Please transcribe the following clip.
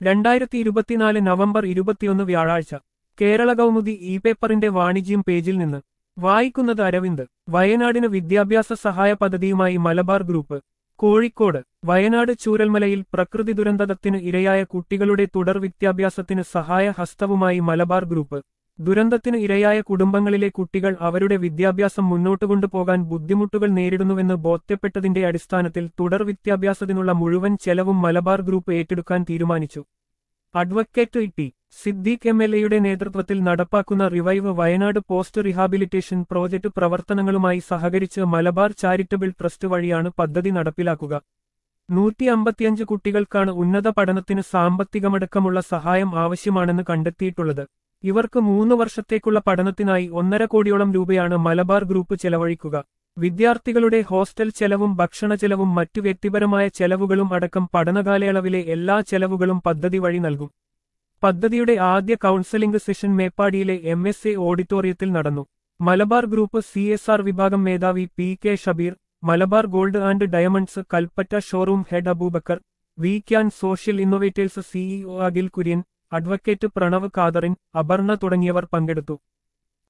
രണ്ടായിരത്തി ഇരുപത്തിനാല് നവംബർ ഇരുപത്തിയൊന്ന് വ്യാഴാഴ്ച കേരള കൗമുദി ഇ പേപ്പറിന്റെ വാണിജ്യം പേജിൽ നിന്ന് വായിക്കുന്നത് അരവിന്ദ് വയനാടിന് വിദ്യാഭ്യാസ സഹായ പദ്ധതിയുമായി മലബാർ ഗ്രൂപ്പ് കോഴിക്കോട് വയനാട് ചൂരൽമലയിൽ പ്രകൃതി ദുരന്തത്തിന് ഇരയായ കുട്ടികളുടെ തുടർ വിദ്യാഭ്യാസത്തിന് സഹായ ഹസ്തവുമായി മലബാർ ഗ്രൂപ്പ് ദുരന്തത്തിന് ഇരയായ കുടുംബങ്ങളിലെ കുട്ടികൾ അവരുടെ വിദ്യാഭ്യാസം മുന്നോട്ട് കൊണ്ടുപോകാൻ ബുദ്ധിമുട്ടുകൾ നേരിടുന്നുവെന്ന് ബോധ്യപ്പെട്ടതിന്റെ അടിസ്ഥാനത്തിൽ തുടർ വിദ്യാഭ്യാസത്തിനുള്ള മുഴുവൻ ചെലവും മലബാർ ഗ്രൂപ്പ് ഏറ്റെടുക്കാൻ തീരുമാനിച്ചു advocate T Siddique M L എയുടെ നേതൃത്വത്തിൽ നടപ്പാക്കുന്ന revive Wayanad post rehabilitation project പ്രവർത്തനങ്ങളുമായി സഹകരിച്ച് മലബാർ ചാരിറ്റബിൾ ട്രസ്റ്റ് വഴിയാണ് പദ്ധതി നടപ്പിലാക്കുക നൂറ്റി അമ്പത്തിയഞ്ച് കുട്ടികൾക്കാണ് ഉന്നത പഠനത്തിന് സാമ്പത്തികമടക്കമുള്ള സഹായം ആവശ്യമാണെന്ന് കണ്ടെത്തിയിട്ടുള്ളത് ഇവർക്ക് മൂന്ന് വർഷത്തേക്കുള്ള പഠനത്തിനായി ഒന്നര കോടിയോളം രൂപയാണ് മലബാർ ഗ്രൂപ്പ് ചെലവഴിക്കുക വിദ്യാർത്ഥികളുടെ ഹോസ്റ്റൽ ചെലവും ഭക്ഷണ ചെലവും മറ്റു വ്യക്തിപരമായ ചെലവുകളും അടക്കം പഠനകാലയളവിലെ എല്ലാ ചെലവുകളും പദ്ധതി വഴി നൽകും പദ്ധതിയുടെ ആദ്യ കൗൺസലിംഗ് സെഷൻ മേപ്പാടിയിലെ എം എസ് എ ഓഡിറ്റോറിയത്തിൽ നടന്നു Malabar group C S R വിഭാഗം മേധാവി P K Shabeer Malabar gold and diamonds Kalpetta showroom head Abubakar we can social innovators CEO Akhil Kurian advocate Pranav ഖാദറിൻ അപർണ തുടങ്ങിയവർ പങ്കെടുത്തു